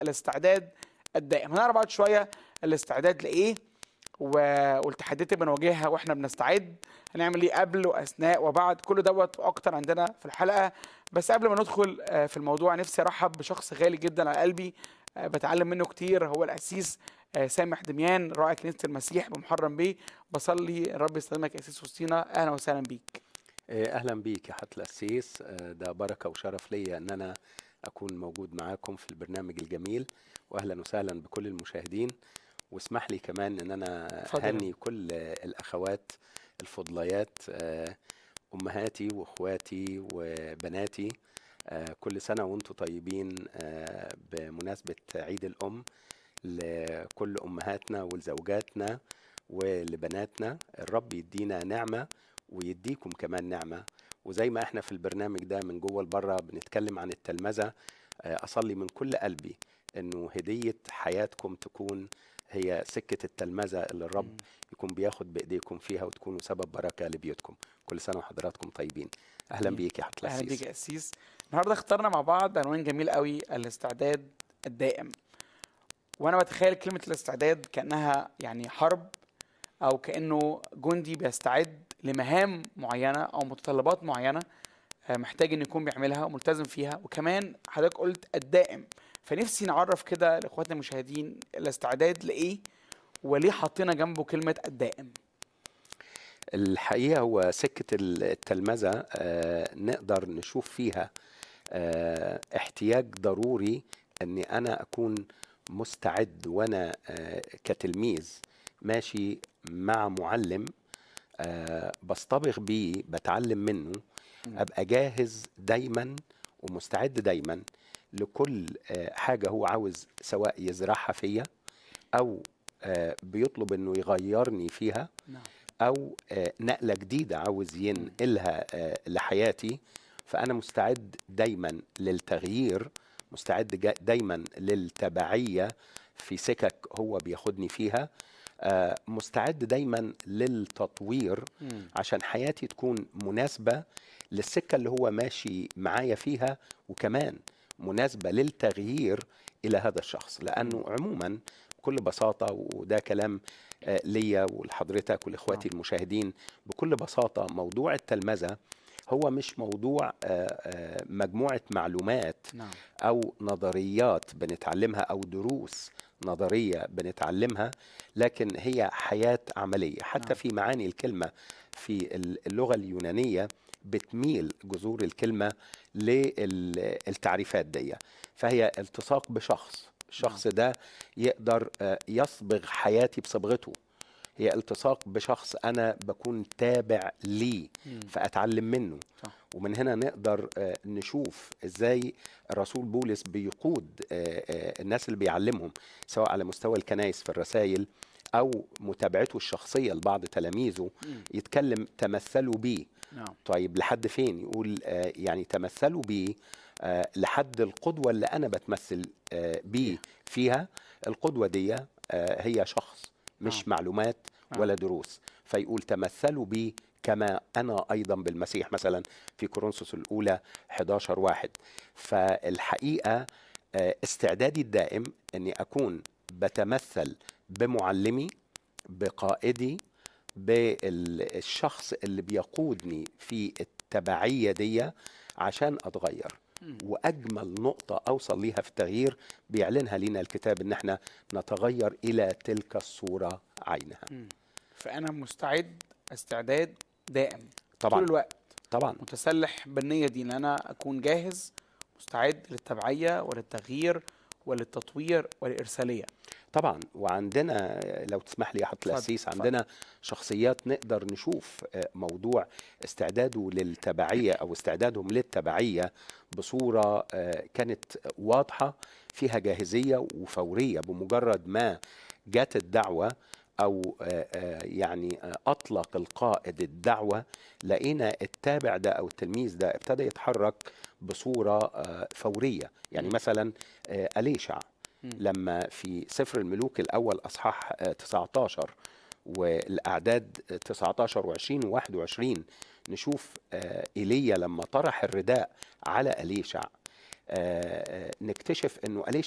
الاستعداد الدائم هنعرف بعد شويه الاستعداد لايه و- والتحديات اللي بنواجهها واحنا بنستعد هنعمل ايه قبل واثناء وبعد كل دوت واكتر عندنا في الحلقه بس قبل ما ندخل آه، في الموضوع نفسي ارحب بشخص غالي جدا على قلبي آه، بتعلم منه كتير هو الاسيس آه، سامح دميان راعي كنيسه المسيح بمحرم بيه بصلي الرب يستخدمك يا اسيس وسطينا اهلا وسهلا بيك آه، اهلا بيك يا حضرة القسيس آه، ده بركه وشرف ليا ان انا اكون موجود معاكم في البرنامج الجميل واهلا وسهلا بكل المشاهدين واسمح لي كمان ان انا اتفضل. اهني كل آه، الاخوات الفضليات آه، امهاتي واخواتي وبناتي آه، كل سنه وانتم طيبين آه، بمناسبه عيد الام لكل امهاتنا ولزوجاتنا ولبناتنا الرب يدينا نعمه ويديكم كمان نعمه وزي ما احنا في البرنامج ده من جوه لبره بنتكلم عن التلمذه آه، اصلي من كل قلبي انه هديه حياتكم تكون هي سكه التلمذه اللي الرب يكون بياخد بايديكم فيها وتكونوا سبب بركه لبيوتكم كل سنه وحضراتكم طيبين اهلا أمين. بيك يا حضرة اهلا بيك القسيس يا اسيس النهارده اخترنا مع بعض عنوان جميل قوي الاستعداد الدائم وانا بتخيل كلمه الاستعداد كانها يعني حرب او كانه جندي بيستعد لمهام معينه او متطلبات معينه آه، محتاج ان يكون بيعملها وملتزم فيها وكمان حضرتك قلت الدائم فنفسي نعرف كده لاخواتنا المشاهدين الاستعداد لايه وليه حطينا جنبه كلمه الدائم الحقيقه هو سكه التلمذه آه، نقدر نشوف فيها آه، احتياج ضروري اني انا اكون مستعد وانا آه، كتلميذ ماشي مع معلم آه، بصطبغ بيه بتعلم منه مم. ابقى جاهز دايما ومستعد دايما لكل آه، حاجه هو عاوز سواء يزرعها فيا او آه، بيطلب انه يغيرني فيها نعم او آه، نقله جديده عاوز ينقلها آه، لحياتي فانا مستعد دايما للتغيير مستعد جا- دايما للتبعيه في سكك هو بياخدني فيها آه، مستعد دايما للتطوير مم. عشان حياتي تكون مناسبه للسكه اللي هو ماشي معايا فيها وكمان مناسبه للتغيير الى هذا الشخص لانه عموما بكل بساطه وده كلام آه، ليا ولحضرتك ولاخواتي نعم. المشاهدين بكل بساطه موضوع التلمذه هو مش موضوع آه، آه، مجموعه معلومات نعم او نظريات بنتعلمها او دروس نظريه بنتعلمها لكن هي حياه عمليه حتى نعم. في معاني الكلمه في اللغه اليونانيه بتميل جذور الكلمه للتعريفات دي فهي التصاق بشخص الشخص ده يقدر آه، يصبغ حياتي بصبغته هي التصاق بشخص انا بكون تابع ليه مم. فاتعلم منه صح. ومن هنا نقدر آه، نشوف ازاي الرسول بولس بيقود آه، آه، الناس اللي بيعلمهم سواء على مستوى الكنائس في الرسائل او متابعته الشخصيه لبعض تلاميذه مم. يتكلم تمثلوا بيه نعم طيب لحد فين يقول آه، يعني تمثلوا بيه آه، لحد القدوة اللي أنا بتمثل آه، بيه فيها القدوة دي آه، هي شخص مش نعم. معلومات نعم. ولا دروس فيقول تمثلوا بي كما أنا أيضا بالمسيح مثلا في كورنثوس الأولى 11 واحد فالحقيقة آه، استعدادي الدائم أني أكون بتمثل بمعلمي بقائدي بالشخص اللي بيقودني في التبعية دي عشان أتغير مم. واجمل نقطه اوصل ليها في التغيير بيعلنها لنا الكتاب ان احنا نتغير الى تلك الصوره عينها مم. فانا مستعد استعداد دائم طول طبعا الوقت طبعا متسلح بالنية دي ان انا اكون جاهز مستعد للتبعية وللتغيير وللتطوير والارسالية طبعا وعندنا لو تسمح لي يا حضرة اتفضل، القسيس اتفضل. عندنا شخصيات نقدر نشوف آه، موضوع استعداده للتبعيه او استعدادهم للتبعيه بصوره آه، كانت واضحه فيها جاهزيه وفوريه بمجرد ما جت الدعوه او آه، آه، يعني آه، اطلق القائد الدعوه لقينا التابع ده او التلميذ ده ابتدى يتحرك بصوره آه، فوريه يعني مم. مثلا آه، اليشع مم. لما في سفر الملوك الأول أصحاح آه، 19 والأعداد 19 و20 و21 نشوف آه، إيليا لما طرح الرداء على أليشع آه، آه، نكتشف أنه أليشع